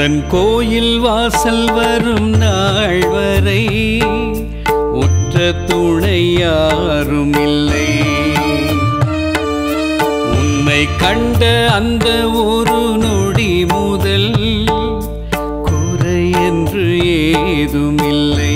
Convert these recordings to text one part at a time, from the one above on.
உந்தன் கோயில் வாசல் வரும் நாள் வரை உற்ற துணை யாரும் இல்லை உன்னை கண்ட அந்த ஒரு நொடி முதல் குறை என்று ஏதுமில்லை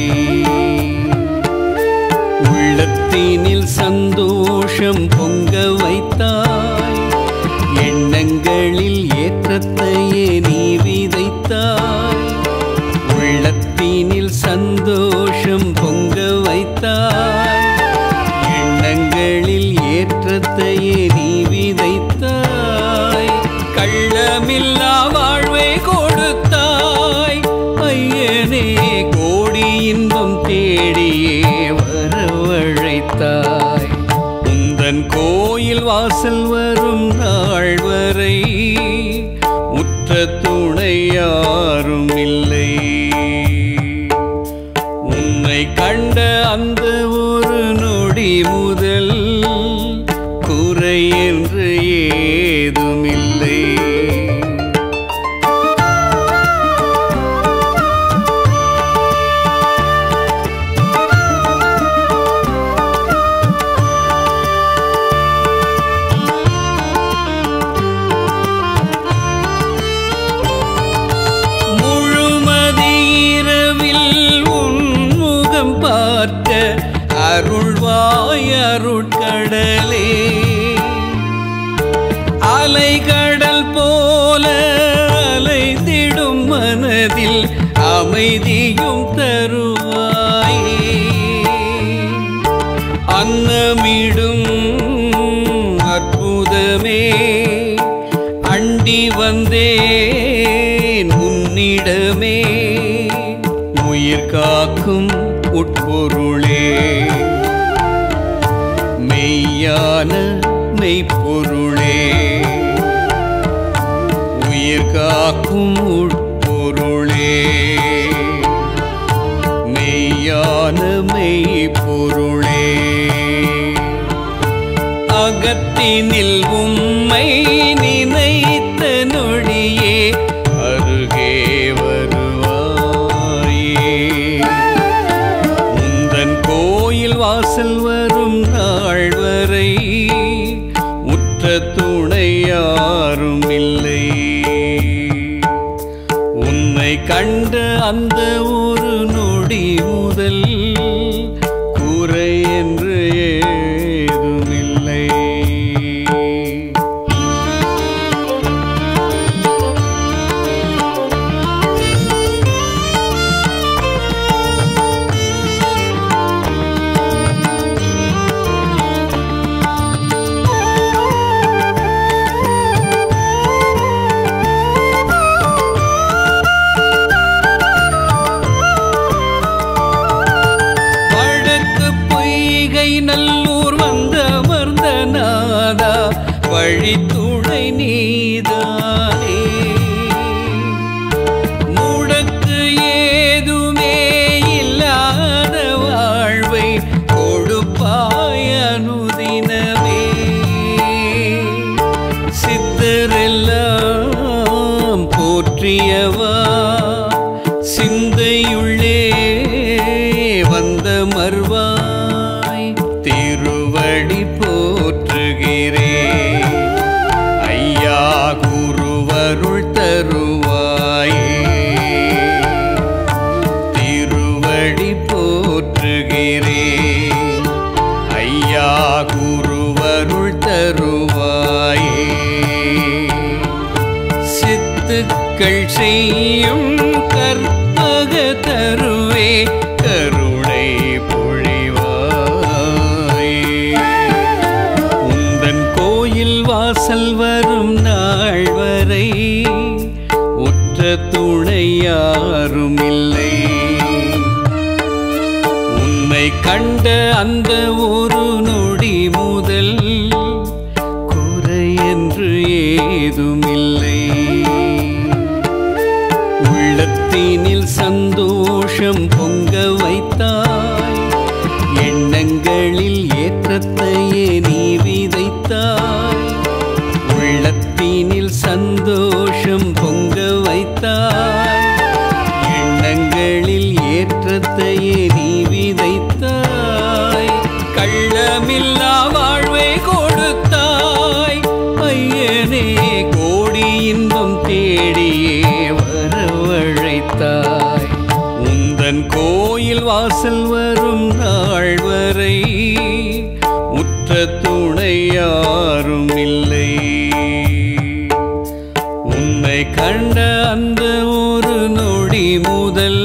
உள்ளத்தினில் சந்தோஷம் பொங்க வைத்தாய் எண்ணங்களில் ஏற்றத்தையே நீ விதைத்தாய் உள்ளத்தினில் சந்தோஷம் பொங்க வைத்தாய் எண்ணங்களில் ஏற்றத்தையே நீ விதைத்தாய் கள்ளமில்லா வாழ்வை கொடுத்தாய் ஐயனே கோடி இன்பம் தேடியே வரவழைத்தாய் உந்தன் கோயில் வாசல் வரும் நாள் வரை உற்ற துணை யாரும் இல்லை உன்னை கண்ட அந்த ஒரு நொடி முதல் குறை என்று ஏதுமில்லை முழுமதி இரவில் உன்முகம் பார்க்க அருள்வாய் அருட்கடலே அலைகடல் போல அலைந்திடும் மனதில் அமைதியும் தருவாயே அன்னமிடும் அற்புதமே அண்டி வந்தேன் உன்னிடமே உயிர் காக்கும் உட்பொருளே மெய்யான மெய்ப்பொருளே உயிர் காக்கும் உட்பொருளே மெய்யான மெய்ப்பொருளே அகத்தினில் உம்மை நினைத்த நொடியே அருகே வருவாயே உந்தன் கோயில் வாசல் வரும் நாள் வரை உற்ற துணை யாரும் இல்லை உன்னை கண்ட அந்த ஒரு நொடி முதல் குறை என்று ஏதுமில்லை வழக்கு பொய்கை நல்லூர் வந்த அமர்ந்த நாதா வழித்துணை நீதானே முடக்கு ஏதுமே இல்லாத வாழ்வை கொடுப்பாய் அனுதினமே சித்தரெல்லாம் போற்றியவா சிந்தையுள்ளே வந்த மறுவாய் திருவடி போற்றுகிறேன் ஐயா குருவருள் தருவாயே திருவடி போற்றுகிறேன் ஐயா குருவருள் தருவாயே சித்துக்கள் செய்யும் கற்பக தருவே கருணை பொழிவாயே உந்தன் கோயில் வாசல் வரும் நாள் வரை உற்ற துணை யாரும் இல்லை உன்னை கண்ட அந்த ஒரு நொடி முதல் குறை என்று ஏதுமில்லை உள்ளத்தினில் சந்தோஷம் பொங்க வைத்தாய் எண்ணங்களில் ஏற்றத்தையே நீ விதைத்தாய் உள்ளத்தினில் சந்தோஷம் பொங்க வைத்தாய் கள்ளமில்லா வாழ்வை கொடுத்தாய் ஐயனே கோடி இன்பம் தேடியே வரவழைத்தாய் உந்தன் கோயில் வாசல் வரும் நாள் வரை உற்ற துணை யாரும் இல்லை உன்னை கண்ட அந்த ஒரு நொடி முதல்